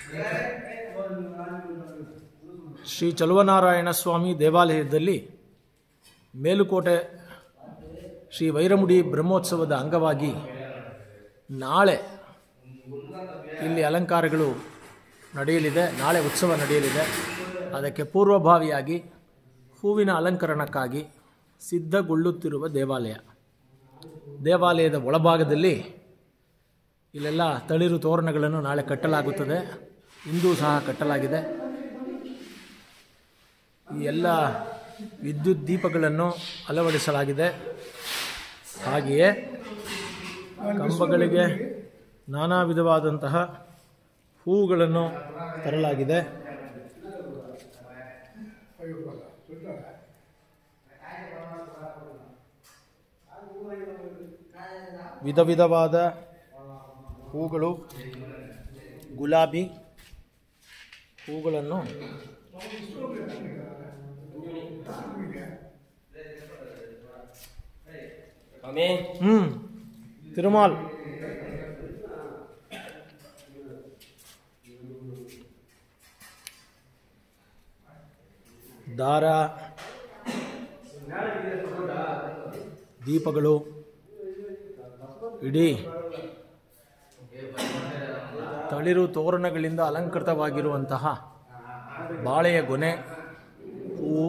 ಶ್ರೀ ಚಲುವನಾರಾಯಣ ಸ್ವಾಮಿ ದೇವಾಲಯದಲ್ಲಿ ಮೇಲುಕೋಟೆ ಶ್ರೀ ವೈರಮುಡಿ ಬ್ರಹ್ಮೋತ್ಸವದ ಅಂಗವಾಗಿ ನಾಳೆ ಇಲ್ಲಿ ಅಲಂಕಾರಗಳು ನಡೆಯಲಿದೆ ನಾಳೆ ಉತ್ಸವ ನಡೆಯಲಿದೆ ಅದಕ್ಕೆ ಪೂರ್ವಭಾವಿಯಾಗಿ ಹೂವಿನ ಅಲಂಕರಣಕ್ಕಾಗಿ ಸಿದ್ಧಗೊಳ್ಳುತ್ತಿರುವ ದೇವಾಲಯ ದೇವಾಲಯದ ಒಳಭಾಗದಲ್ಲಿ ಇಲ್ಲೆಲ್ಲ ತಳಿರು ತೋರಣಗಳನ್ನು ನಾಳೆ ಕಟ್ಟಲಾಗುತ್ತದೆ ಇಂದು ಸಹ ಕಟ್ಟಲಾಗಿದೆ ಈ ಎಲ್ಲ ವಿದ್ಯುತ್ ದೀಪಗಳನ್ನು ಅಳವಡಿಸಲಾಗಿದೆ ಹಾಗೆಯೇ ಕಂಬಗಳಿಗೆ ನಾನಾ ವಿಧವಾದಂತಹ ಹೂಗಳನ್ನು ತರಲಾಗಿದೆ ವಿಧ ವಿಧವಾದ ಹೂಗಳು ಗುಲಾಬಿ ಹೂಗಳನ್ನು ಸ್ವಾಮಿ ಹ್ಞೂ ತಿರುಮಾಲ್ ದಾರ ದೀಪಗಳು ಇಡೀ ತಳಿರು ತೋರಣಗಳಿಂದ ಅಲಂಕೃತವಾಗಿರುವಂತಹ ಬಾಳೆಯ ಗೊನೆ ಹೂವು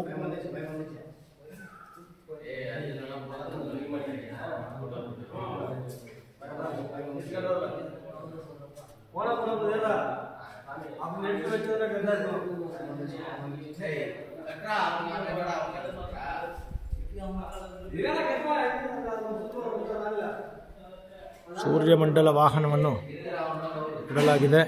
ಸೂರ್ಯಮಂಡಲ ವಾಹನವನ್ನು ಇಡಲಾಗಿದೆ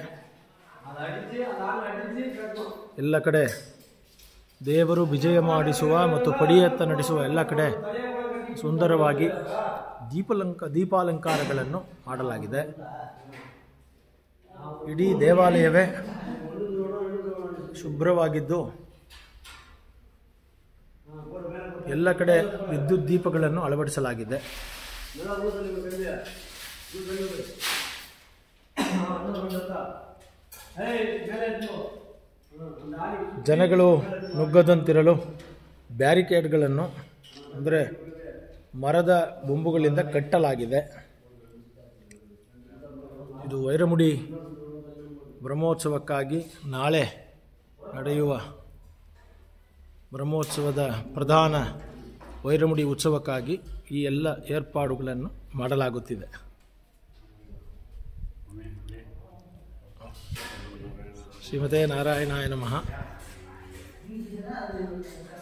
ಎಲ್ಲ ಕಡೆ ದೇವರು ವಿಜಯ ಮಾಡಿಸುವ ಮತ್ತು ಪಡಿಯತ್ತ ನಡೆಸುವ ಎಲ್ಲ ಕಡೆ ಸುಂದರವಾಗಿ ದೀಪಲಂಕ ದೀಪಾಲಂಕಾರಗಳನ್ನು ಮಾಡಲಾಗಿದೆ ಇಡೀ ದೇವಾಲಯವೇ ಶುಭ್ರವಾಗಿದ್ದು ಎಲ್ಲ ಕಡೆ ವಿದ್ಯುತ್ ದೀಪಗಳನ್ನು ಅಳವಡಿಸಲಾಗಿದೆ ಜನಗಳು ನುಗ್ಗದಂತಿರಲು ಬ್ಯಾರಿಕೇಡ್ಗಳನ್ನು ಅಂದರೆ ಮರದ ಬೊಂಬುಗಳಿಂದ ಕಟ್ಟಲಾಗಿದೆ ಇದು ವೈರಮುಡಿ ಬ್ರಹ್ಮೋತ್ಸವಕ್ಕಾಗಿ ನಾಳೆ ನಡೆಯುವ ಬ್ರಹ್ಮೋತ್ಸವದ ಪ್ರಧಾನ ವೈರಮುಡಿ ಉತ್ಸವಕ್ಕಾಗಿ ಈ ಎಲ್ಲ ಏರ್ಪಾಡುಗಳನ್ನು ಮಾಡಲಾಗುತ್ತಿದೆ ಶ್ರೀಮತೆ ನಾರಾಯಣಾಯ ನಮಃ